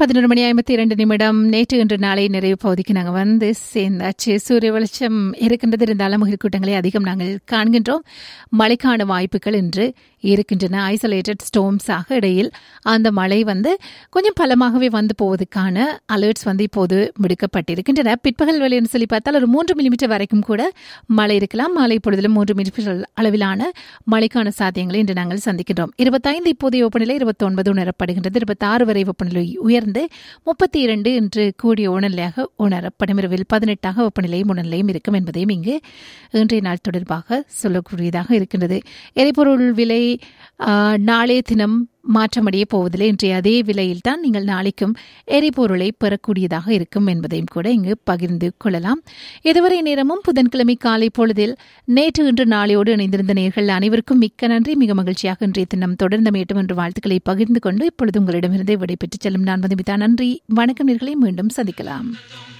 பதினொரு மணி ஐம்பத்தி இரண்டு நிமிடம் நேற்று இன்று நாளை நிறைவு பகுதிக்கு நாங்கள் வந்து சேர்ந்தாச்சு சூரிய வெளிச்சம் இருக்கின்றது இருந்தாலும் கூட்டங்களை அதிகம் நாங்கள் காண்கின்றோம் மழைக்கான வாய்ப்புகள் இன்று இருக்கின்றன ஐசோலேட்டட் ஸ்டோம்ஸாக இடையில் அந்த மழை வந்து கொஞ்சம் பலமாகவே வந்து போவதற்கான அலர்ட்ஸ் வந்து இப்போது விடுக்கப்பட்டிருக்கின்றன பிற்பகல் வேலைன்னு சொல்லி பார்த்தால் ஒரு மூன்று மில்லிமீட்டர் வரைக்கும் கூட மழை இருக்கலாம் மாலை பொழுதிலும் மூன்று மில்லிமீட்டர் அளவிலான மழைக்கான சாத்தியங்களை இன்று நாங்கள் சந்திக்கின்றோம் இருபத்தைந்து இப்போதைய வெப்பநிலை இருபத்தொன்பது உணரப்படுகின்றது இருபத்தாறு வரை வெப்பநிலை உயர்ந்து முப்பத்தி இரண்டு இன்று கூடிய உணர்நிலையாக உணரப்படும் இரவில் பதினெட்டாக வெப்பநிலையும் உணர்நிலையும் இருக்கும் என்பதையும் இங்கு இன்றைய நாள் தொடர்பாக சொல்லக்கூடியதாக இருக்கின்றது எரிபொருள் விலை நாளைய தினம் மாற்றமடைய போவதில்லை இன்றைய அதே விலையில் தான் நீங்கள் நாளைக்கும் எரிபொருளை பெறக்கூடியதாக இருக்கும் என்பதையும் கூட இங்கு பகிர்ந்து கொள்ளலாம் இதுவரை நேரமும் புதன்கிழமை காலை பொழுதில் நேற்று இன்று நாளையோடு இணைந்திருந்த நேர்கள் அனைவருக்கும் மிக்க நன்றி மிக மகிழ்ச்சியாக இன்றைய தினம் தொடர்ந்த மேட்டும் என்று வாழ்த்துக்களை பகிர்ந்து கொண்டு இப்பொழுது உங்களிடமிருந்து விடைபெற்றுச் செல்லும் நான் மதுமிதா நன்றி வணக்கம் நேர்களை மீண்டும் சந்திக்கலாம்